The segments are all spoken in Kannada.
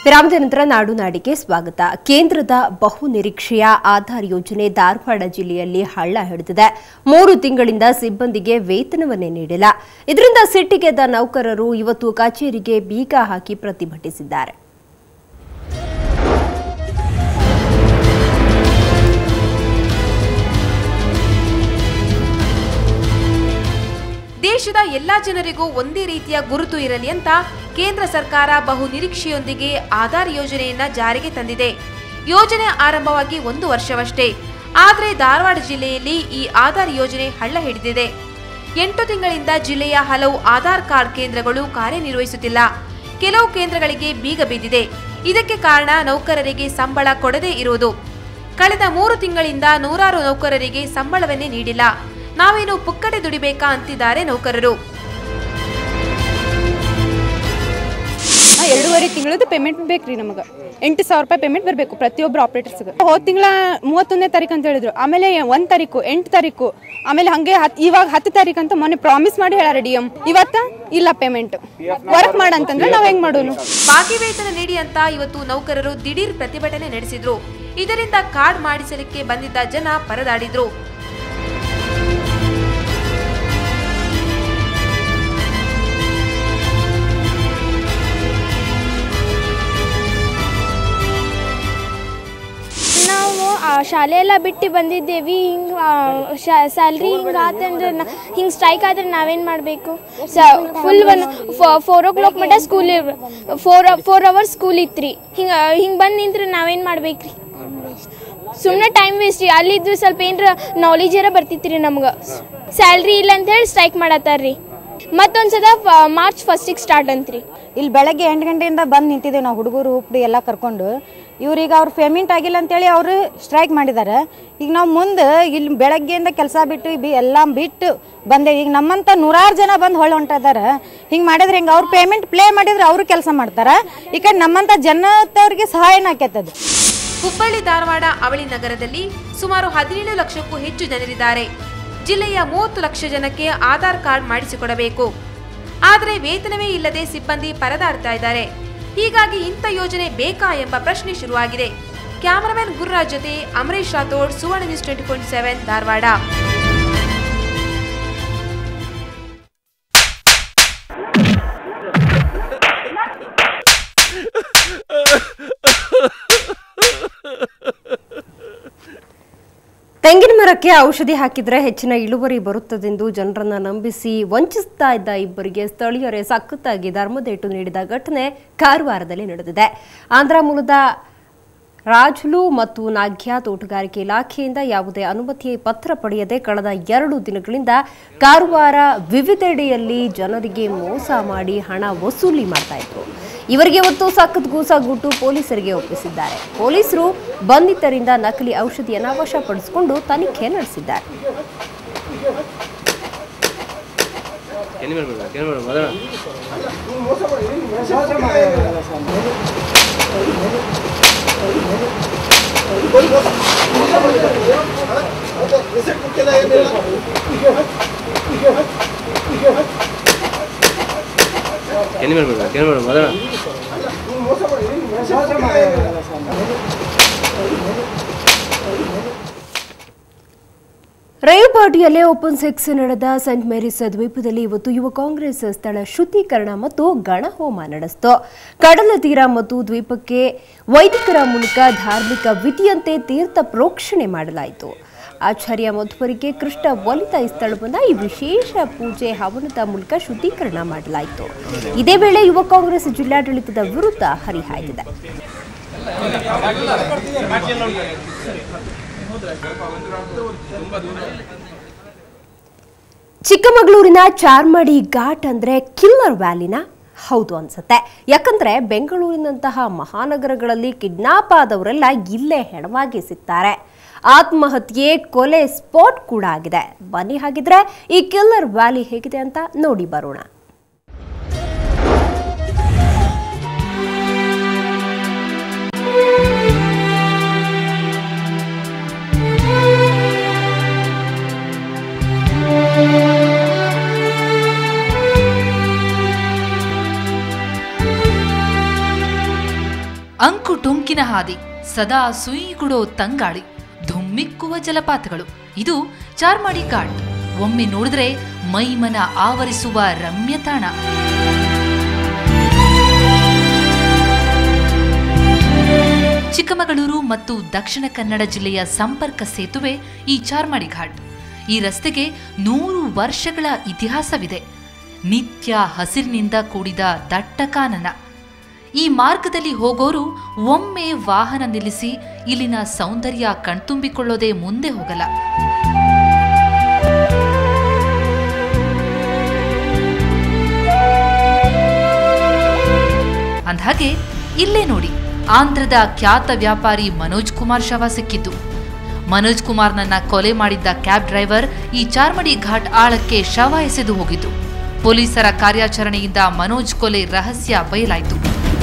ವಿರಾಮದ ನಂತರ ನಾಡು ನಾಡಿಗೆ ಸ್ವಾಗತ ಕೇಂದ್ರದ ಬಹು ನಿರೀಕ್ಷೆಯ ಆಧಾರ್ ಯೋಜನೆ ಧಾರವಾಡ ಜಿಲ್ಲೆಯಲ್ಲಿ ಹಳ್ಳ ಹಿಡಿದಿದೆ ಮೂರು ತಿಂಗಳಿಂದ ಸಿಬ್ಬಂದಿಗೆ ವೇತನವನ್ನೇ ನೀಡಿಲ್ಲ ಇದರಿಂದ ಸಿಟ್ಟಿಗೆದ್ದ ನೌಕರರು ಇವತ್ತು ಕಚೇರಿಗೆ ಬೀಗ ಹಾಕಿ ಪ್ರತಿಭಟಿಸಿದ್ದಾರೆ ದೇಶದ ಎಲ್ಲಾ ಜನರಿಗೂ ಒಂದೇ ರೀತಿಯ ಗುರುತು ಇರಲಿ ಅಂತ ಕೇಂದ್ರ ಸರ್ಕಾರ ಬಹು ನಿರೀಕ್ಷೆಯೊಂದಿಗೆ ಆಧಾರ್ ಯೋಜನೆಯನ್ನ ಜಾರಿಗೆ ತಂದಿದೆ ಯೋಜನೆ ಆರಂಭವಾಗಿ ಒಂದು ವರ್ಷವಷ್ಟೇ ಆದರೆ ಧಾರವಾಡ ಜಿಲ್ಲೆಯಲ್ಲಿ ಈ ಆಧಾರ್ ಯೋಜನೆ ಹಳ್ಳ ಹಿಡಿದಿದೆ ಎಂಟು ತಿಂಗಳಿಂದ ಜಿಲ್ಲೆಯ ಹಲವು ಆಧಾರ್ ಕಾರ್ಡ್ ಕೇಂದ್ರಗಳು ಕಾರ್ಯನಿರ್ವಹಿಸುತ್ತಿಲ್ಲ ಕೆಲವು ಕೇಂದ್ರಗಳಿಗೆ ಬೀಗ ಬಿದ್ದಿದೆ ಇದಕ್ಕೆ ಕಾರಣ ನೌಕರರಿಗೆ ಸಂಬಳ ಕೊಡದೇ ಇರುವುದು ಕಳೆದ ಮೂರು ತಿಂಗಳಿಂದ ನೂರಾರು ನೌಕರರಿಗೆ ಸಂಬಳವನ್ನೇ ನೀಡಿಲ್ಲ ನಾವೇನು ಪುಕ್ಕಟೆ ದುಡಿಬೇಕಾ ಅಂತಿದ್ದಾರೆ ನೌಕರರು ಆ, ಎರಡೂವರೆ ತಿಂಗಳದ್ದು ಪೇಮೆಂಟ್ ಬೇಕು ರೀ ನಮಗೆ ಎಂಟು ಸಾವಿರ ರೂಪಾಯಿ ಪೇಮೆಂಟ್ ಬರಬೇಕು ಪ್ರತಿಯೊಬ್ಬರು ಆಪ್ರೇಟರ್ಸ್ಗೆ ಹೋದ ತಿಂಗಳ ಮೂವತ್ತೊಂದನೇ ತಾರೀಕು ಅಂತ ಹೇಳಿದ್ರು ಆಮೇಲೆ ಒಂದು ತಾರೀಕು ಎಂಟು ತಾರೀಕು ಆಮೇಲೆ ಹಂಗೆ ಹತ್ ಇವಾಗ ಹತ್ತು ತಾರೀಕು ಅಂತ ಮೊನ್ನೆ ಪ್ರಾಮಿಸ್ ಮಾಡಿ ಹೇಳಾರ ಡಿ ಎಂ ಇವತ್ತ ಇಲ್ಲ ಪೇಮೆಂಟ್ ವರ್ಕ್ ಮಾಡಂತಂದ್ರೆ ನಾವು ಹೆಂಗ್ ಮಾಡೋನು ಬಾಕಿ ವೇತನ ನೀಡಿ ಅಂತ ಇವತ್ತು ನೌಕರರು ದಿಢೀರ್ ಪ್ರತಿಭಟನೆ ನಡೆಸಿದ್ರು ಇದರಿಂದ ಕಾರ್ಡ್ ಮಾಡಿಸಲಿಕ್ಕೆ ಬಂದಿದ್ದ ಜನ ಪರದಾಡಿದ್ರು ನಾವು ಆ, ಶಾಲೆ ಎಲ್ಲ ಬಿಟ್ಟು ಬಂದಿದ್ದೇವೆ ಹಿಂಗೆ ಸ್ಯಾಲ್ರಿ ಹಿಂಗೆ ಆತಂದ್ರೆ ಹಿಂಗೆ ಸ್ಟ್ರೈಕ್ ಆದ್ರೆ ನಾವೇನು ಮಾಡಬೇಕು ಸ full one four o'clock ಮಟ್ಟ school four four hours school ಇತ್ತು ರೀ ಹಿಂಗೆ ಹಿಂಗೆ ಬಂದು ನಿಂತ್ರೆ ನಾವೇನು ಮಾಡ್ಬೇಕು ರೀ ಸುಮ್ಮನೆ ಟೈಮ್ ವೇಸ್ಟ್ ರೀ ಅಲ್ಲಿದ್ದು ಸ್ವಲ್ಪ ಏನರ ನಾಲೆಜ್ ಏರ ಬರ್ತಿತ್ತು ರೀ ನಮ್ಗೆ ಸ್ಯಾಲ್ರಿ ಇಲ್ಲ ಅಂತ ಹೇಳಿ ಸ್ಟ್ರೈಕ್ ಮಾಡತ್ತಾರ ರೀ ಮತ್ತೊಂದು ಸದ ಮಾರ್ಚ್ ಫಸ್ಟಿಗೆ ಸ್ಟಾರ್ಟ್ ಅಂತ್ರಿ ಇಲ್ಲಿ ಬೆಳಗ್ಗೆ ಎಂಟು ಗಂಟೆಯಿಂದ ಬಂದು ನಿಂತಿದ್ದೇವೆ ನಾವು ಹುಡುಗರು ಹುಪ್ಪಡಿ ಎಲ್ಲ ಕರ್ಕೊಂಡು ಇವ್ರೀಗ ಅವ್ರ ಪೇಮೆಂಟ್ ಆಗಿಲ್ಲ ಅಂತೇಳಿ ಅವರು ಸ್ಟ್ರೈಕ್ ಮಾಡಿದ್ದಾರೆ ಈಗ ನಾವು ಮುಂದೆ ಇಲ್ಲಿ ಬೆಳಗ್ಗೆಯಿಂದ ಕೆಲಸ ಬಿಟ್ಟು ಬಿ ಎಲ್ಲ ಬಿಟ್ಟು ಬಂದೇವಿ ಈಗ ನಮ್ಮಂಥ ನೂರಾರು ಜನ ಬಂದು ಹೊಳ್ಳಿ ಹೊಂಟಿದ್ದಾರೆ ಹಿಂಗೆ ಮಾಡಿದ್ರೆ ಹಿಂಗೆ ಅವ್ರ ಪೇಮೆಂಟ್ ಪ್ಲೇ ಮಾಡಿದ್ರೆ ಅವರು ಕೆಲಸ ಮಾಡ್ತಾರೆ ಈ ಕಡೆ ನಮ್ಮಂಥ ಜನತವ್ರಿಗೆ ಸಹಾಯನ ಆಕೈತದು ಹುಬ್ಬಳ್ಳಿ ಧಾರವಾಡ ಅವಳಿ ನಗರದಲ್ಲಿ ಸುಮಾರು ಹದಿನೇಳು ಲಕ್ಷಕ್ಕೂ ಹೆಚ್ಚು ಜನರಿದ್ದಾರೆ ಜಿಲ್ಲೆಯ ಮೂವತ್ತು ಲಕ್ಷ ಜನಕ್ಕೆ ಆಧಾರ್ ಕಾರ್ಡ್ ಮಾಡಿಸಿಕೊಡಬೇಕು ಆದರೆ ವೇತನವೇ ಇಲ್ಲದೆ ಸಿಬ್ಬಂದಿ ಪರದಾಡ್ತಾ ಇದ್ದಾರೆ ಹೀಗಾಗಿ ಇಂಥ ಯೋಜನೆ ಬೇಕಾ ಎಂಬ ಪ್ರಶ್ನೆ ಶುರುವಾಗಿದೆ ಕ್ಯಾಮರಾಮನ್ ಗುರುರಾಜ್ ಜೊತೆ Amaresh Rathod Suvarna news twenty four seven Dharwad ತೆಂಗಿನ ಮರಕ್ಕೆ ಔಷಧಿ ಹಾಕಿದ್ರೆ ಹೆಚ್ಚಿನ ಇಳುವರಿ ಬರುತ್ತದೆಂದು ಜನರನ್ನ ನಂಬಿಸಿ ವಂಚಿಸ್ತಾ ಇದ್ದ ಇಬ್ಬರಿಗೆ ಸ್ಥಳೀಯರೇ ಸಖತ್ತಾಗಿ ಧರ್ಮದೇಟು ನೀಡಿದ ಘಟನೆ ಕಾರವಾರದಲ್ಲಿ ನಡೆದಿದೆ ಆಂಧ್ರ ಮೂಲದ ರಾಜುಲು ಮತ್ತು ನಾಗ್ಯ ತೋಟಗಾರಿಕೆ ಇಲಾಖೆಯಿಂದ ಯಾವುದೇ ಅನುಮತಿ ಪತ್ರ ಪಡೆಯದೆ ಕಳೆದ ಎರಡು ದಿನಗಳಿಂದ ಕಾರವಾರ ವಿವಿಧೆಡೆಯಲ್ಲಿ ಜನರಿಗೆ ಮೋಸ ಮಾಡಿ ಹಣ ವಸೂಲಿ ಮಾಡ್ತಾ ಇದ್ರು ಇವರಿಗೆ ಇವತ್ತು ಸಖತ್ ಗೂಸಾಗುಟ್ಟು ಪೊಲೀಸರಿಗೆ ಒಪ್ಪಿಸಿದ್ದಾರೆ ಪೊಲೀಸರು ಬಂಧಿತರಿಂದ ನಕಲಿ ಔಷಧಿಯನ್ನು ವಶಪಡಿಸಿಕೊಂಡು ತನಿಖೆ ನಡೆಸಿದ್ದಾರೆ ಏನು ಮಾಡ್ಬೇಕು ಏನು ಮಾಡ್ಬೇಕು ಮೊದಲ ಏನು ಮಾಡ್ಬೇಕು ಏನು ಮಾಡ್ಬೇಕು ಮೊದಲ ರೈಲ್ಪಾಟಿಯಲ್ಲೇ ಓಪನ್ ಸೆಕ್ಸ್ ನಡೆದ ಸೆಂಟ್ ಮೇರಿಸ್ ದ್ವೀಪದಲ್ಲಿ ಇವತ್ತು ಯುವ ಕಾಂಗ್ರೆಸ್ ಸ್ಥಳ ಶುದ್ಧೀಕರಣ ಮತ್ತು ಗಣಹೋಮ ನಡೆಸಿತು ಕಡಲ ತೀರ ಮತ್ತು ದ್ವೀಪಕ್ಕೆ ವೈದಿಕರ ಮೂಲಕ ಧಾರ್ಮಿಕ ವಿಧಿಯಂತೆ ತೀರ್ಥ ಪ್ರೋಕ್ಷಣೆ ಮಾಡಲಾಯಿತು ಆಚಾರ್ಯ ಮಧ್ವರಿಗೆ ಕೃಷ್ಣ ಒಲಿತ ಈ ಸ್ಥಳವನ್ನು ಈ ವಿಶೇಷ ಪೂಜೆ ಹವನದ ಮೂಲಕ ಶುದ್ಧೀಕರಣ ಮಾಡಲಾಯಿತು ಇದೇ ವೇಳೆ ಯುವ ಕಾಂಗ್ರೆಸ್ ಜಿಲ್ಲಾಡಳಿತದ ವಿರುದ್ಧ ಹರಿಹಾಯ್ದಿದೆ ಚಿಕ್ಕಮಗಳೂರಿನ ಚಾರ್ಮಡಿ ಘಾಟ್ ಅಂದ್ರೆ ಕಿಲ್ಲರ್ ವ್ಯಾಲಿನ ಹೌದು ಅನ್ಸುತ್ತೆ ಯಾಕಂದ್ರೆ ಬೆಂಗಳೂರಿನಂತಹ ಮಹಾನಗರಗಳಲ್ಲಿ ಕಿಡ್ನಾಪ್ ಆದವರೆಲ್ಲ ಇಲ್ಲೇ ಹೆಣವಾಗಿ ಸಿಗ್ತಾರೆ ಆತ್ಮಹತ್ಯೆ ಕೊಲೆ ಸ್ಪಾಟ್ ಕೂಡ ಆಗಿದೆ ಬನ್ನಿ ಹಾಗಿದ್ರೆ ಈ ಕಿಲ್ಲರ್ ವ್ಯಾಲಿ ಹೇಗಿದೆ ಅಂತ ನೋಡಿ ಬರೋಣ ಅಂಕು ಟೊಂಕಿನ ಹಾದಿ ಸದಾ ಸುಯಿಗುಡೋ ತಂಗಾಳಿ ಧುಮ್ಮಿಕ್ಕುವ ಜಲಪಾತಗಳು ಇದು ಚಾರ್ಮಾಡಿ ಘಾಟ್ ಒಮ್ಮೆ ನೋಡಿದ್ರೆ ಮೈಮನ ಆವರಿಸುವ ರಮ್ಯ ತಾಣ ಚಿಕ್ಕಮಗಳೂರು ಮತ್ತು ದಕ್ಷಿಣ ಕನ್ನಡ ಜಿಲ್ಲೆಯ ಸಂಪರ್ಕ ಸೇತುವೆ ಈ ಚಾರ್ಮಾಡಿ ಘಾಟ್ ಈ ರಸ್ತೆಗೆ ನೂರು ವರ್ಷಗಳ ಇತಿಹಾಸವಿದೆ ನಿತ್ಯ ಹಸಿರಿನಿಂದ ಕೂಡಿದ ದಟ್ಟ ಕಾನನ ಈ ಮಾರ್ಗದಲ್ಲಿ ಹೋಗೋರು ಒಮ್ಮೆ ವಾಹನ ನಿಲ್ಲಿಸಿ ಇಲ್ಲಿನ ಸೌಂದರ್ಯ ಕಣ್ತುಂಬಿಕೊಳ್ಳೋದೇ ಮುಂದೆ ಹೋಗಲ್ಲ ಅಂದ್ಹಾಗೆ ಇಲ್ಲೇ ನೋಡಿ ಆಂಧ್ರದ ಖ್ಯಾತ ವ್ಯಾಪಾರಿ ಮನೋಜ್ ಕುಮಾರ್ ಶವ ಸಿಕ್ಕಿದ್ದು ಮನೋಜ್ ಕುಮಾರ್ನನ್ನ ಕೊಲೆ ಮಾಡಿದ್ದ ಕ್ಯಾಬ್ ಡ್ರೈವರ್ ಈ ಚಾರ್ಮಡಿ ಘಾಟ್ ಆಳಕ್ಕೆ ಶವ ಎಸೆದು ಹೋಗಿದ್ದು ಪೊಲೀಸರ ಕಾರ್ಯಾಚರಣೆಯಿಂದ ಮನೋಜ್ ಕೊಲೆ ರಹಸ್ಯ ಬಯಲಾಯಿತು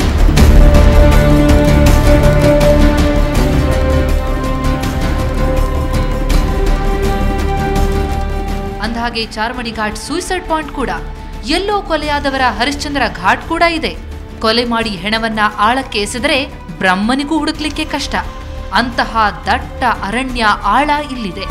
ಅಂದಹಾಗೆ ಚಾರ್ಮಡಿ ಘಾಟ್ ಸೂಸೈಡ್ ಪಾಯಿಂಟ್ ಕೂಡ ಎಲ್ಲೋ ಕೊಲೆಯಾದವರ ಹರಿಶ್ಚಂದ್ರ ಘಾಟ್ ಕೂಡ ಇದೆ ಕೊಲೆ ಮಾಡಿ ಹೆಣವನ್ನ ಆಳಕ್ಕೆ ಎಸೆದರೆ ಬ್ರಹ್ಮನಿಗೂ ಹುಡುಕ್ಲಿಕ್ಕೆ ಕಷ್ಟ ಅಂತಹ ದಟ್ಟ ಅರಣ್ಯ ಆಳ ಇಲ್ಲಿದೆ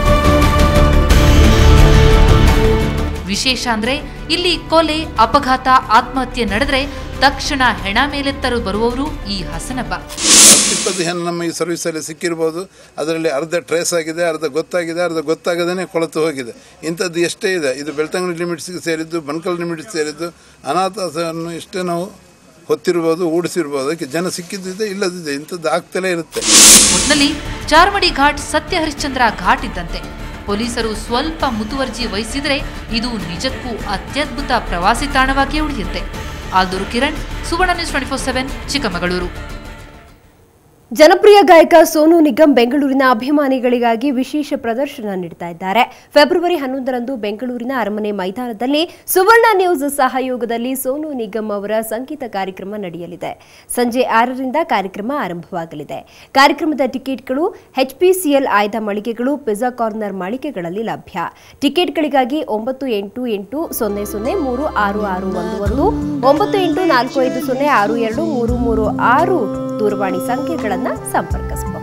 ವಿಶೇಷ ಅಂದ್ರೆ ಇಲ್ಲಿ ಕೊಲೆ ಅಪಘಾತ ಆತ್ಮಹತ್ಯೆ ನಡೆದ್ರೆ ತಕ್ಷಣ ಹೆಣ ಮೇಲೆತ್ತರು ಬರುವವರು ಈ ಹಸನಬ್ಬ ಇಪ್ಪತ್ತು ಹೆಣ್ಣು ನಮ್ಮ ಈ ಸರ್ವಿಸಲ್ಲಿ ಸಿಕ್ಕಿರ್ಬೋದು ಅದರಲ್ಲಿ ಅರ್ಧ ಟ್ರೇಸ್ ಆಗಿದೆ ಅರ್ಧ ಗೊತ್ತಾಗಿದೆ ಅರ್ಧ ಗೊತ್ತಾಗದೇ ಕೊಳತು ಹೋಗಿದೆ ಇಂಥದ್ದು ಎಷ್ಟೇ ಇದೆ ಇದು ಬೆಳ್ತಂಗಡಿ ಲಿಮಿಟ್ಸ್ಗೆ ಸೇರಿದ್ದು ಬನ್ಕಲ್ ಲಿಮಿಟ್ಸ್ ಸೇರಿದ್ದು ಅನಾಥವನ್ನು ಇಷ್ಟೇ ನಾವು ಹೊತ್ತಿರ್ಬೋದು ಓಡಿಸಿರ್ಬೋದು ಅದಕ್ಕೆ ಜನ ಸಿಕ್ಕಿದ್ದಿದೆ ಇಲ್ಲದಿದೆ ಇಂಥದ್ದು ಆಗ್ತಲೇ ಇರುತ್ತೆ ಒಟ್ನಲ್ಲಿ ಚಾರ್ಮಡಿ ಘಾಟ್ ಸತ್ಯ ಹರಿಶ್ಚಂದ್ರ ಘಾಟ್ ಇದ್ದಂತೆ ಪೊಲೀಸರು ಸ್ವಲ್ಪ ಮುತುವರ್ಜಿ ವಹಿಸಿದರೆ ಇದು ನಿಜಕ್ಕೂ ಅತ್ಯದ್ಭುತ ಪ್ರವಾಸಿ ತಾಣವಾಗಿ ಉಳಿಯುತ್ತೆ Aldur Kiran Suvarna news twenty four seven Chikkamagaluru ಜನಪ್ರಿಯ ಗಾಯಕ ಸೋನು ನಿಗಮ್ ಬೆಂಗಳೂರಿನ ಅಭಿಮಾನಿಗಳಿಗಾಗಿ ವಿಶೇಷ ಪ್ರದರ್ಶನ ನೀಡ್ತಾ ಇದ್ದಾರೆ ಫೆಬ್ರವರಿ ಹನ್ನೊಂದರಂದು ಬೆಂಗಳೂರಿನ ಅರಮನೆ ಮೈದಾನದಲ್ಲಿ ಸುವರ್ಣ ನ್ಯೂಸ್ ಸಹಯೋಗದಲ್ಲಿ ಸೋನು ನಿಗಮ್ ಅವರ ಸಂಗೀತ ಕಾರ್ಯಕ್ರಮ ನಡೆಯಲಿದೆ ಸಂಜೆ ಆರರಿಂದ ಕಾರ್ಯಕ್ರಮ ಆರಂಭವಾಗಲಿದೆ ಕಾರ್ಯಕ್ರಮದ ಟಿಕೆಟ್ಗಳು ಎಚ್ಪಿಸಿಎಲ್ ಆಯ್ದ ಮಳಿಗೆಗಳು ಪಿಜ್ಜಾ ಕಾರ್ನರ್ ಮಳಿಗೆಗಳಲ್ಲಿ ಲಭ್ಯ ಟಿಕೆಟ್ಗಳಿಗಾಗಿ ಒಂಬತ್ತು ಎಂಟು ಎಂಟು ಸೊನ್ನೆ ಸೊನ್ನೆ ಮೂರು ಆರು ಆರು ಒಂದು ಒಂದು ಒಂಬತ್ತು ಎಂಟು ನಾಲ್ಕು ಐದು ಸೊನ್ನೆ ಆರು ಎರಡು ಮೂರು ಮೂರು ಆರು ದೂರವಾಣಿ ಸಂಖ್ಯೆಗಳನ್ನು ಸಂಪರ್ಕಿಸಬಹುದು